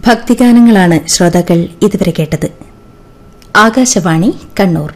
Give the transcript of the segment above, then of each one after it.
ഭക്തിഗാനങ്ങളാണ് ശ്രോതാക്കൾ ഇതുവരെ കേട്ടത് ആകാശവാണി കണ്ണൂർ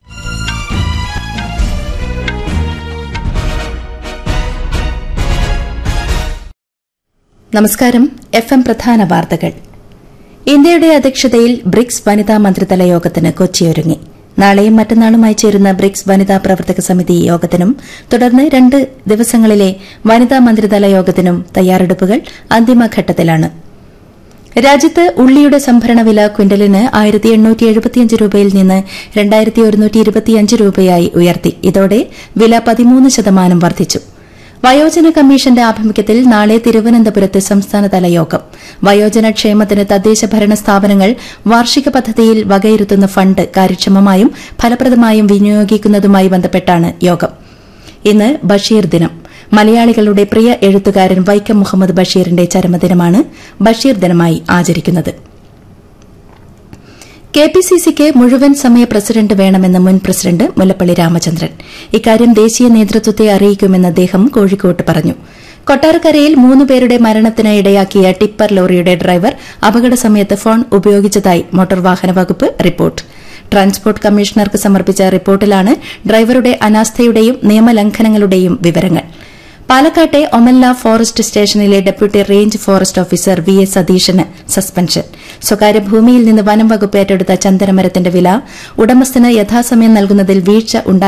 നമസ്കാരം എഫ് എം പ്രധാന വാർത്തകൾ ഇന്ത്യയുടെ അധ്യക്ഷതയിൽ ബ്രിക്സ് വനിതാ മന്ത്രിതല യോഗത്തിന് കൊച്ചിയൊരുങ്ങി നാളെയും മറ്റന്നാളുമായി ചേരുന്ന ബ്രിക്സ് വനിതാ പ്രവർത്തക സമിതി യോഗത്തിനും തുടർന്ന് രണ്ട് ദിവസങ്ങളിലെ വനിതാ മന്ത്രിതല യോഗത്തിനും തയ്യാറെടുപ്പുകൾ അന്തിമഘട്ടത്തിലാണ് രാജ്യത്ത് ഉള്ളിയുടെ സംഭരണ വില ക്വിന്റലിന് ആയിരത്തി എണ്ണൂറ്റി എഴുപത്തിയഞ്ച് രൂപയിൽ നിന്ന് രണ്ടായിരത്തി ഒരുന്നൂറ്റി ഇരുപത്തിയഞ്ച് രൂപയായി ഉയർത്തി ഇതോടെ വില പതിമൂന്ന് ശതമാനം വർദ്ധിച്ചു വയോജന കമ്മീഷന്റെ ആഭിമുഖ്യത്തിൽ നാളെ തിരുവനന്തപുരത്ത് സംസ്ഥാനതല യോഗം വയോജന ക്ഷേമത്തിന് തദ്ദേശ ഭരണ സ്ഥാപനങ്ങൾ വാർഷിക പദ്ധതിയിൽ വകയിരുത്തുന്ന ഫണ്ട് കാര്യക്ഷമമായും ഫലപ്രദമായും വിനിയോഗിക്കുന്നതുമായി ബന്ധപ്പെട്ടാണ് യോഗം ഇന്ന് ബഷീർ ദിനം മലയാളികളുടെ പ്രിയ എഴുത്തുകാരൻ വൈക്കം മുഹമ്മദ് ബഷീറിന്റെ ചരമദിനമാണ് ബഷീർ ദിനമായി ആചരിക്കുന്നത് കെ പി സി സിക്ക് മുഴുവൻ സമയ പ്രസിഡന്റ് വേണമെന്ന് മുൻ പ്രസിഡന്റ് മുല്ലപ്പള്ളി രാമചന്ദ്രൻ ഇക്കാര്യം ദേശീയ നേതൃത്വത്തെ അറിയിക്കുമെന്ന് അദ്ദേഹം കോഴിക്കോട്ട് പറഞ്ഞു കൊട്ടാരക്കരയിൽ മൂന്ന് പേരുടെ മരണത്തിന് ഇടയാക്കിയ ടിപ്പർ ലോറിയുടെ ഡ്രൈവർ അപകട സമയത്ത് ഫോൺ ഉപയോഗിച്ചതായി മോട്ടോർ വാഹന വകുപ്പ് റിപ്പോർട്ട് ട്രാൻസ്പോർട്ട് കമ്മീഷണർക്ക് സമർപ്പിച്ച റിപ്പോർട്ടിലാണ് ഡ്രൈവറുടെ അനാസ്ഥയുടെയും നിയമലംഘനങ്ങളുടെയും വിവരങ്ങൾ പാലക്കാട്ടെ ഒമല്ല ഫോറസ്റ്റ് സ്റ്റേഷനിലെ deputy range forest officer V S സതീശന് സസ്പെൻഷൻ സ്വകാര്യ ഭൂമിയിൽ നിന്ന് വനം വകുപ്പ് ഏറ്റെടുത്ത ചന്ദനമരത്തിന്റെ വില ഉടമസ്ഥന് യഥാസമയം നൽകുന്നതിൽ വീഴ്ച ഉണ്ടായി